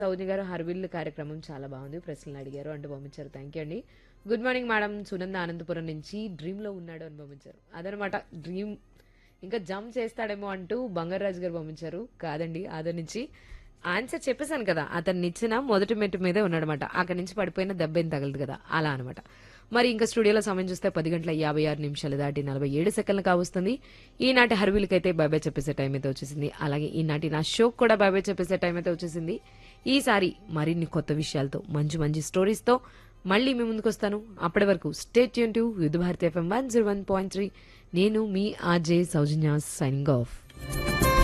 సౌజన్య గారు హర్విల్ కార్యక్రమం చాలా బాగుంది ప్రశ్నలు అడిగారు అంటూ పంపించారు థ్యాంక్ యూ అండి good morning madam Sunanda Anantapur నుంచి డ్రీమ్ లో ఉన్నాడు అని పంపించారు అదనమాట డ్రీమ్ ఇంకా జంప్ చేస్తాడేమో అంటూ బంగారాజు గారు పంపించారు కాదండి అదే నుంచి ఆన్సర్ చెప్పేశాను కదా అతన్ని ఇచ్చిన మొదటి మెట్టు మీదే ఉన్నాడనమాట అక్కడి నుంచి పడిపోయిన దెబ్బ ఏం తగలదు కదా అలా అనమాట మరి ఇంకా స్టూడియోలో సమయం చూస్తే పది గంటల యాభై ఆరు నిమిషాలు దాటి నలభై ఏడు సెకండ్లు కావస్తుంది ఈనాటి హర్వీలకైతే బై బై చెప్పేసే టైం అయితే వచ్చేసింది అలాగే ఈనాటి నా షో కూడా బై బై చెప్పేసే టైం అయితే వచ్చేసింది ఈసారి మరిన్ని కొత్త విషయాలతో మంచి మంచి స్టోరీస్తో మళ్ళీ మీ ముందుకు వస్తాను అప్పటి వరకు స్టేట్ యూన్ to Vividh Bharati FM one zero one point three నేను మీ ఆర్జే సౌజన్య సైనింగ్ ఆఫ్